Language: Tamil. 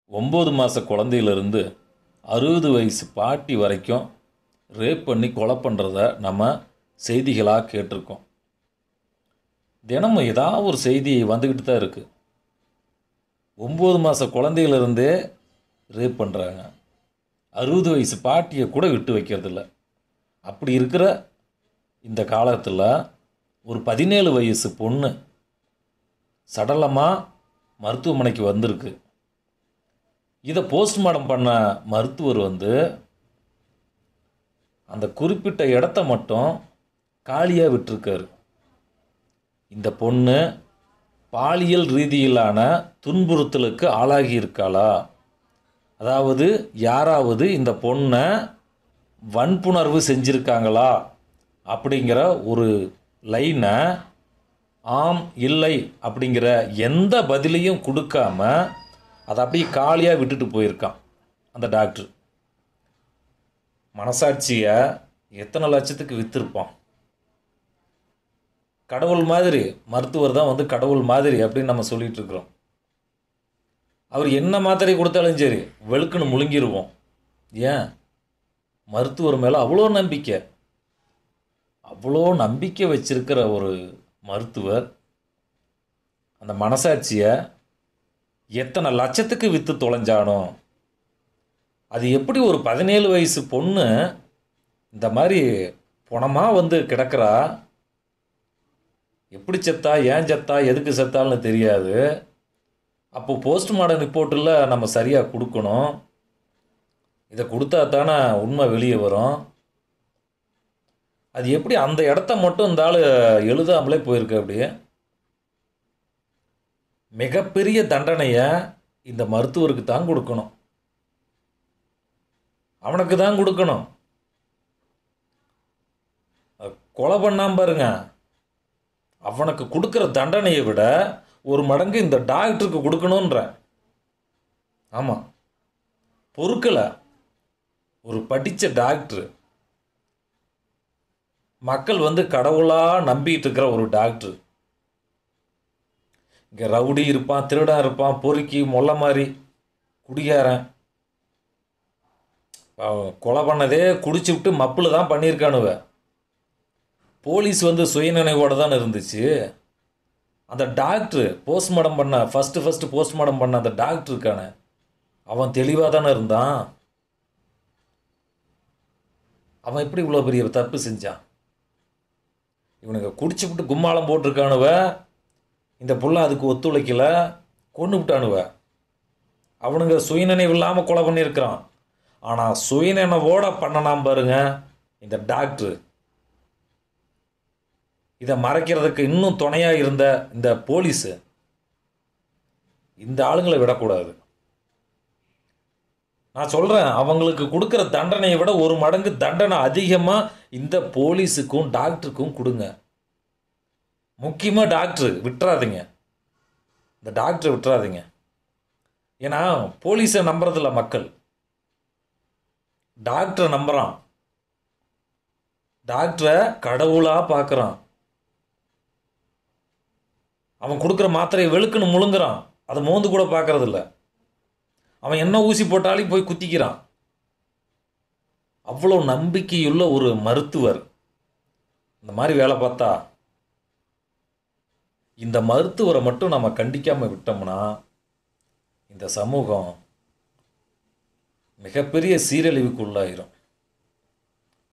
ஒம்பது மாத குழந்தையிலிருந்து அறுபது வயசு பாட்டி வரைக்கும் ரேப் பண்ணி கொலை பண்ணுறத நம்ம செய்திகளாக கேட்டிருக்கோம் தினமும் ஏதாவது ஒரு செய்தி வந்துக்கிட்டு தான் இருக்குது ஒம்பது மாத குழந்தையிலிருந்தே ரேப் பண்ணுறாங்க அறுபது வயசு பாட்டியை கூட விட்டு வைக்கிறதில்ல அப்படி இருக்கிற இந்த காலத்தில் ஒரு பதினேழு வயசு பொண்ணு சடலமாக மருத்துவமனைக்கு வந்திருக்கு இதை போஸ்ட்மார்ட்டம் பண்ண மருத்துவர் வந்து அந்த குறிப்பிட்ட இடத்த மட்டும் காலியாக விட்டிருக்காரு இந்த பொண்ணு பாலியல் ரீதியிலான துன்புறுத்தலுக்கு ஆளாகி இருக்காளா அதாவது யாராவது இந்த பொண்ணை வன்புணர்வு செஞ்சுருக்காங்களா அப்படிங்கிற ஒரு லைனை ஆம் இல்லை அப்படிங்கிற எந்த பதிலையும் கொடுக்காம அதை அப்படியே காலியாக விட்டுட்டு போயிருக்கான் அந்த டாக்டர் மனசாட்சியை எத்தனை லட்சத்துக்கு விற்றுருப்பான் கடவுள் மாதிரி மருத்துவர் தான் வந்து கடவுள் மாதிரி அப்படின்னு நம்ம சொல்லிட்டு இருக்கிறோம் அவர் என்ன மாத்திரை கொடுத்தாலும் சரி வெளுக்குன்னு முழுங்கிருவோம் ஏன் மருத்துவர் மேலே அவ்வளோ நம்பிக்கை அவ்வளோ நம்பிக்கை வச்சிருக்கிற ஒரு மருத்துவர் அந்த மனசாட்சியை எத்தனை லட்சத்துக்கு விற்று தொலைஞ்சானோ அது எப்படி ஒரு பதினேழு வயசு பொண்ணு இந்த மாதிரி பணமாக வந்து கிடக்கிறா எப்படி செத்தா ஏன் செத்தா எதுக்கு செத்தால்னு தெரியாது அப்போ போஸ்ட்மார்டம் ரிப்போர்ட்டில் நம்ம சரியாக கொடுக்கணும் இதை கொடுத்தா தானே உண்மை வெளியே வரும் அது எப்படி அந்த இடத்த மட்டும் இந்த ஆள் எழுதாமலே போயிருக்கு அப்படியே மிகப்பெரிய தண்டனையை இந்த மருத்துவருக்கு தான் கொடுக்கணும் அவனுக்கு தான் கொடுக்கணும் அஹ் கொலை பண்ணாம பாருங்க அவனுக்கு கொடுக்குற தண்டனையை விட ஒரு மடங்கு இந்த டாக்டருக்கு கொடுக்கணுன்ற ஆமாம் பொறுக்கலை ஒரு படித்த டாக்டர் மக்கள் வந்து கடவுளாக நம்பிட்டு இருக்கிற ஒரு டாக்டர் இங்கே ரவுடி இருப்பான் திருடன் இருப்பான் பொறுக்கி மொல்ல மாதிரி குடிகாரன் அவன் கொலை பண்ணதே குடிச்சு விட்டு மப்பில் தான் பண்ணியிருக்கானுவ போலீஸ் வந்து சுயநினைவோடு தான் இருந்துச்சு அந்த டாக்டர் போஸ்ட்மார்ட்டம் பண்ண ஃபஸ்ட்டு ஃபஸ்ட்டு போஸ்ட்மார்ட்டம் பண்ண அந்த டாக்டர் இருக்கானே அவன் தெளிவாக தானே இருந்தான் அவன் எப்படி இவ்வளோ பெரிய தப்பு செஞ்சான் இவனுங்க குடிச்சு விட்டு கும்மாளம் போட்டிருக்கானுவ இந்த புள்ள அதுக்கு ஒத்துழைக்கல கொண்டு விட்டானுவ அவனுங்க சுயநினைவு இல்லாமல் கொலை பண்ணியிருக்கிறான் ஆனால் சுயநினைவோட பண்ணனாம் பாருங்க இந்த டாக்டர் இதை மறைக்கிறதுக்கு இன்னும் துணையாக இருந்த இந்த போலீஸு இந்த ஆளுங்களை விடக்கூடாது நான் சொல்கிறேன் அவங்களுக்கு கொடுக்குற தண்டனையை விட ஒரு மடங்கு தண்டனை அதிகமாக இந்த போலீஸுக்கும் டாக்டருக்கும் கொடுங்க முக்கியமாக டாக்டர் விட்டுறாதீங்க இந்த டாக்டரை விட்டுறாதீங்க ஏன்னா போலீஸை நம்புறதில்ல மக்கள் டாக்டரை நம்புகிறான் டாக்டரை கடவுளாக பார்க்குறான் அவன் கொடுக்குற மாத்திரையை வெளுக்குன்னு முழுங்குறான் அதை மோந்து கூட பார்க்கறதில்ல அவன் என்ன ஊசி போட்டாலும் போய் குத்திக்கிறான் அவ்வளோ நம்பிக்கையுள்ள ஒரு மருத்துவர் இந்த மாதிரி வேலை பார்த்தா இந்த மருத்துவரை மட்டும் நம்ம கண்டிக்காமல் விட்டோம்னா இந்த சமூகம் மிகப்பெரிய சீரழிவுக்கு உள்ளாயிரும்